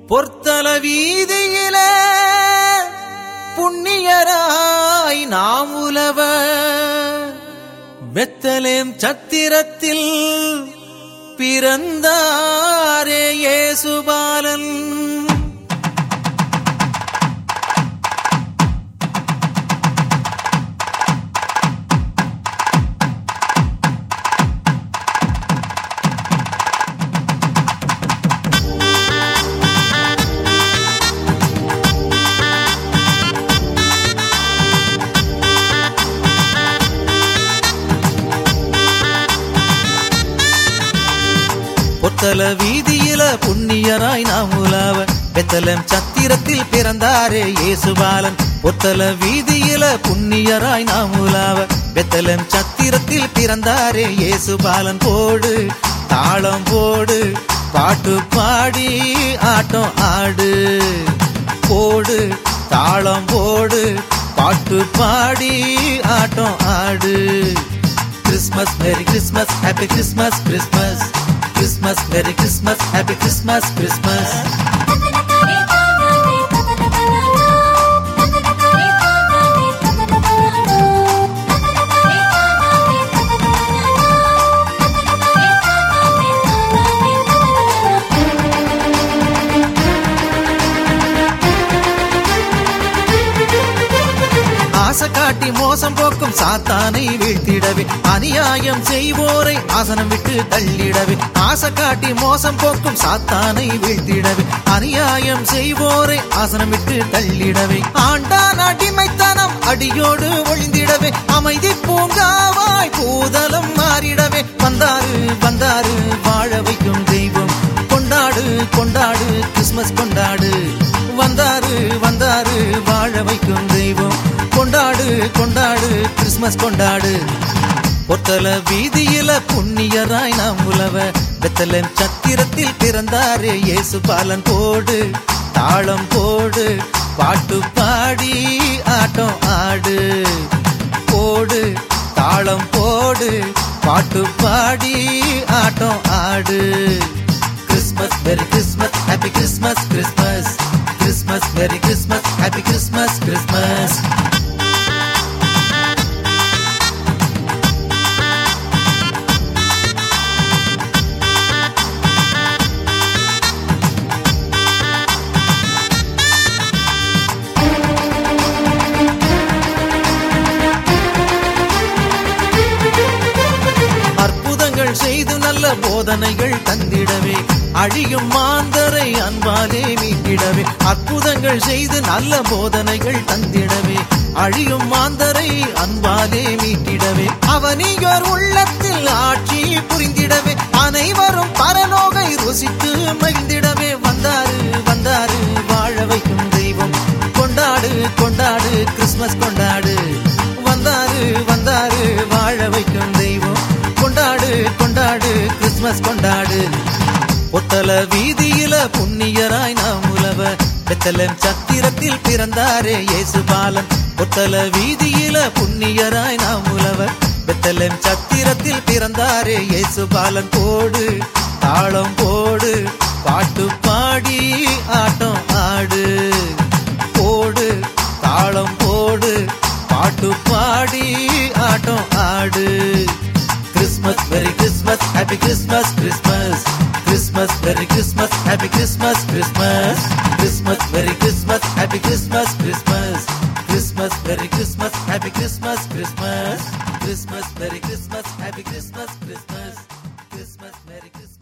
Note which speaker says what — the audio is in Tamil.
Speaker 1: பொற்தல வீதியில புண்ணியராய் நாம் உலவ வெத்தலேம் சத்திரத்தில் பிறந்தாரே இயேசுபாலன் பொத்தல வீதியில புண்ணியராய் நாம் உலாவ வெத்தலம் சத்திரத்தில் பிறந்தாரே இயேசுபாலன் பொத்தல வீதியில புண்ணியராய் நாம் உலாவ வெத்தலம் சத்திரத்தில் பிறந்தாரே இயேசுபாலன் போடு தாளம் போடு பாட்டு பாடி ஆட்டம் ஆடு போடு தாளம் போடு பாட்டு பாடி ஆட்டம் ஆடு Christmas merry Christmas happy Christmas Christmas Christmas merry Christmas happy Christmas Christmas ஆசை காட்டி மோசம் போக்கும் சாத்தானை வீழ்த்திடவே அநியாயம் செய்வோரை ஆசனம் விட்டு தள்ளிடவே ஆசை காட்டி மோசம் போக்கும் சாத்தானை வீழ்த்திடவே அநியாயம் செய்வோரை ஆசனம் விட்டு தள்ளிடவே ஆண்டான் அடிமைத்தனம் அடியோடு ஒழிந்திடவே அமைதி பூங்காவாய் பூதலம் மாறிடவே வந்தாரு வந்தாரு வாழ வைக்கும் தெய்வம் கொண்டாடு கொண்டாடு கிறிஸ்மஸ் கொண்டாடு வந்தாரு வந்தாரு வாழ வைக்கும் தெய்வம் கொண்டாடு கொண்டாடு கிறிஸ்மஸ் கொண்டாடு பொத்தல வீதியில புண்ணியராய் நாம் உலவ வெத்தலம் சத்திரத்தில் பிறந்தாரே இயேசு பாலன் போடு தாளம் போடு பாட்டு பாடி ஆட்டம் ஆடு போடு தாளம் போடு பாட்டு பாடி ஆட்டம் ஆடு Christmas very Christmas happy Christmas Christmas Christmas very Christmas happy Christmas Christmas அற்புதங்கள் செய்து நல்ல போதனைகள் தந்திடவே அழியும் மாந்தரை அன்பாலே மீட்டிடவே அற்புதங்கள் செய்து நல்ல போதனைகள் தந்திடவே அழியும் மாந்தரை அன்பாலே மீட்டிடவே அவனியோர் உள்ளத்தில் ஆட்சி புரிந்திடவே அனைவரும் பரலோகை ருசித்து மகிழ்ந்திடவே வந்தாரு வந்தாரு வாழ வைக்கும் தெய்வம் கொண்டாடு கொண்டாடு கிறிஸ்மஸ் கொண்டாடு வந்தாரு வந்தாரு வாழ வைக்கும் தெய்வம் கொண்டாடு கொண்டாடு கிறிஸ்மஸ் கொண்டாடு பொத்தல வீதியில புண்ணியராய் நாம் உலவ வெத்தலம் சத்திரத்தில் பிறந்தாரே இயேசு பாலன் பொத்தல வீதியில புண்ணியராய் நாம் உலவ வெத்தலம் சத்திரத்தில் பிறந்தாரே இயேசு பாலன் போடு தாளம் போடு பாட்டு பாடி ஆட்டம் ஆடு போடு தாளம் போடு பாட்டு பாடி ஆட்டம் ஆடு Christmas very Christmas happy Christmas Christmas Christmas very Christmas happy Christmas Christmas Christmas very Christmas happy Christmas Christmas Christmas very Christmas happy Christmas Christmas Christmas very Christmas happy Christmas Christmas Christmas very Christmas